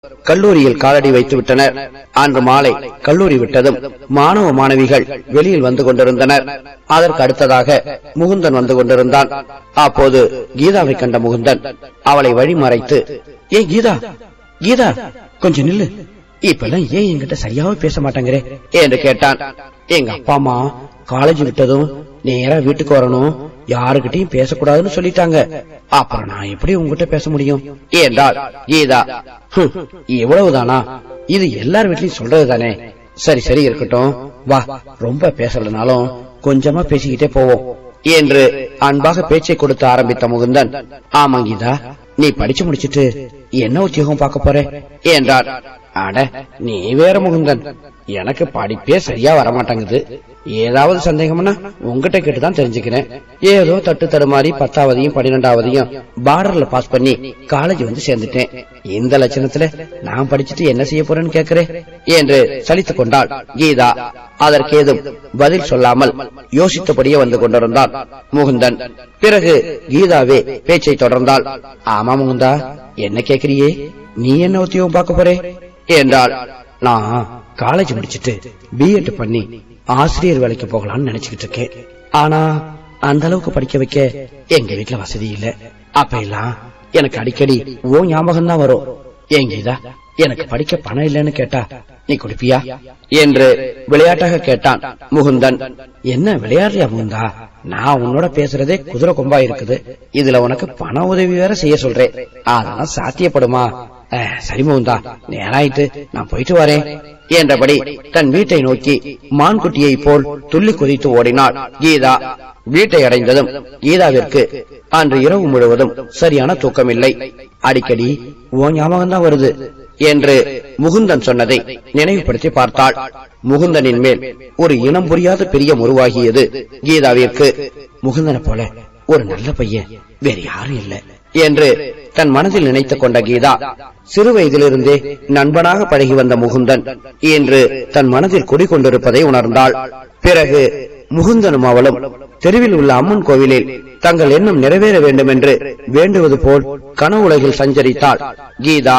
கல்லூரியில் காலடி வைத்து விட்டனர் அன்று மாலை கல்லூரி விட்டதும் மாணவ மாணவிகள் வெளியில் வந்து கொண்டிருந்தனர் அதற்கு அடுத்ததாக முகுந்தன் வந்து கொண்டிருந்தான் அப்போது கீதாவை கண்ட முகுந்தன் அவளை வழிமறைத்து ஏ கீதா கீதா கொஞ்சம் நில்லு இப்பெல்லாம் ஏன் என்கிட்ட சரியாவே பேச மாட்டேங்கிறே என்று கேட்டான் எங்க அப்பா அம்மா காலேஜ் விட்டதும் நேரா வீட்டுக்கு வரணும் யாருகிட்டயும் பேசக்கூடாதுன்னு சொல்லிட்டாங்க அப்புறம் நான் எப்படி உங்ககிட்ட பேச முடியும் என்றாள் கீதா "ஹம், இவ்வளவுதானா இது எல்லார் வீட்லயும் சொல்றதுதானே சரி சரி இருக்கட்டும் வா ரொம்ப பேசலனாலும் கொஞ்சமா பேசிக்கிட்டே போவோம் என்று அன்பாக பேச்சை கொடுத்து ஆரம்பித்த முகுந்தன் ஆமா கீதா நீ படிச்சு முடிச்சிட்டு என்ன உத்தியோகம் பார்க்க போற என்றார் அட நீ வேற முகுந்தன் எனக்கு படிப்பே சரியா வரமாட்டேங்குது ஏதாவது சந்தேகம்னா உங்ககிட்ட கேட்டுதான் தெரிஞ்சுக்கிறேன் ஏதோ தட்டு தடுமாறி பத்தாவதையும் பன்னிரெண்டாவதையும் பார்டர்ல பாஸ் பண்ணி காலேஜ் வந்து சேர்ந்துட்டேன் இந்த லட்சணத்துல நான் படிச்சுட்டு என்ன செய்ய போறேன்னு கேக்குறேன் என்று சலித்துக் கொண்டாள் கீதா அதற்கு ஏதும் பதில் சொல்லாமல் யோசித்தபடியே வந்து கொண்டிருந்தான் முகுந்தன் பிறகு கீதாவே பேச்சை தொடர்ந்தாள் ஆமா முகுந்தா என்ன கேக்குறியே நீ என்ன உத்தியோகம் பார்க்க போறே என்றாள் நான் காலேஜ் முடிச்சிட்டு பிஎட் பண்ணி ஆசிரியர் வேலைக்கு போகலாம்னு நினைச்சுக்கிட்டு இருக்கேன் ஆனா அந்த அளவுக்கு படிக்க வைக்க எங்க வீட்ல வசதி இல்ல அப்ப எல்லாம் எனக்கு அடிக்கடி ஓ ஞாபகம் தான் வரும் ஏன் கீதா எனக்கு படிக்க பணம் இல்லைன்னு கேட்டா நீ கொடுப்பியா என்று விளையாட்டாக கேட்டான் முகுந்தன் என்ன விளையாடுறியா முகுந்தா நான் உன்னோட பேசுறதே குதிரை கொம்பா இருக்குது இதுல உனக்கு பண உதவி வேற செய்ய சொல்றேன் அதெல்லாம் சாத்தியப்படுமா அஹ், சரி முகுந்தா நேராயிட்டு நான் போயிட்டு வரேன் என்றபடி தன் வீட்டை நோக்கி மான்குட்டியை போல் துள்ளி குதித்து ஓடினாள் கீதா வீட்டை அடைந்ததும் கீதாவிற்கு அன்று இரவு முழுவதும் சரியான தூக்கமில்லை அடிக்கடி ஓ ஞாபகம் தான் வருது என்று முகுந்தன் சொன்னதை நினைவுபடுத்தி பார்த்தாள் முகுந்தனின் மேல் ஒரு இனம் புரியாத பெரிய உருவாகியது கீதாவிற்கு முகுந்தனை போல ஒரு நல்ல பையன் வேறு யாரும் இல்ல என்று தன் மனதில் நினைத்துக் கொண்ட கீதா சிறு வயதிலிருந்தே நண்பனாக பழகி வந்த முகுந்தன் இன்று தன் மனதில் குடிகொண்டிருப்பதை உணர்ந்தாள் பிறகு முகுந்தனும் அவளும் தெருவில் உள்ள அம்மன் கோவிலில் தங்கள் எண்ணம் நிறைவேற வேண்டும் என்று வேண்டுவது போல் கனவுலகில் சஞ்சரித்தாள் கீதா